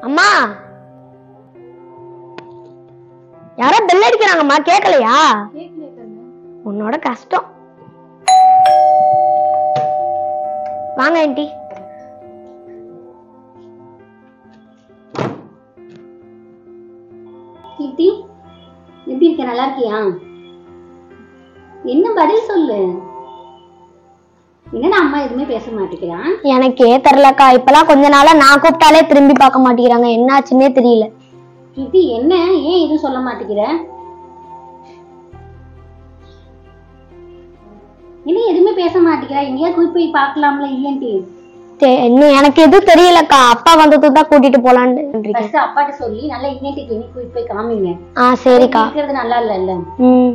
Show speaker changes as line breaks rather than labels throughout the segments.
அம்மா யாரோ பெல் அடிக்கிறாங்கம்மா கேட்கலையா உன்னோட கஷ்டம் வாங்க ஆண்டி
கீர்த்தி எப்படி இருக்க நல்லா இருக்கியா என்ன பதில் சொல்லு என்னடா அம்மா எதுவுமே பேச மாட்டேங்கிறான்
எனக்கே தெரிலக்கா இப்பெல்லாம் கொஞ்ச நாளா நான் கூப்பிட்டாலே திரும்பி பார்க்க மாட்டேங்கிறாங்க என்னாச்சுன்னே தெரியல
கீர்த்தி என்ன ஏன் எதுவும் சொல்ல மாட்டேங்கிற என்ன எதுவுமே பேச மாட்டேங்கிறா எங்கேயா கூட்டிட்டு போய் பார்க்கலாம்ல இல்லன்ட்டு
தெ- இன்னும் எனக்கு எதுவும் தெரியலக்கா அப்பா வந்ததுக்கு தான் கூட்டிட்டு போலான்னு இருக்கேன்.
ஃபர்ஸ்ட் அப்பாட்ட சொல்லி நல்லா இன்ஜினியர் கிளினிக் கூட்டிட்டு போய் காமிங்க
ஆ சரிக்கா
இருக்கிறது நல்லா இல்ல
ம்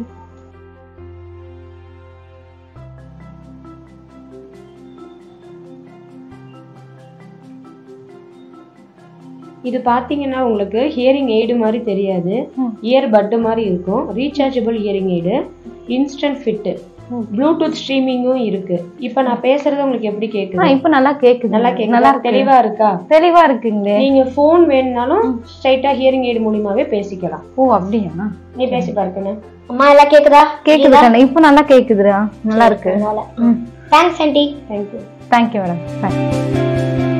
இது பாத்தீங்கன்னா உங்களுக்கு ஹியரிங் எய்டு மாதிரி தெரியாது இயர் பட்டு மாதிரி இருக்கும் rechargeable hearing aid instant fit Bluetooth ஸ்ட்ரீமிங்கும் இருக்கு இப்போ நான் பேசுறது உங்களுக்கு எப்படி
ஆ,
கேக்குது
இப்ப நல்லா கேக்குது
நல்லா கேக்குது
நல்லா இருக்கு
தெளிவா இருக்கா
தெளிவா இருக்குங்களே
நீங்க ஃபோன் வேணும்னாலும் ஸ்ட்ரைட்டா ஹியரிங் எய்டு மூலியமாவே பேசிக்கலாம்
ஓ அப்படியா
நீ பேசி பாருக்கண்ணே
அம்மா எல்லாம் கேக்குதா
கேக்குது கண்ணு இப்ப நல்லா கேக்குதுடா நல்லா இருக்கு
thanks aunty
thank you
thank you madam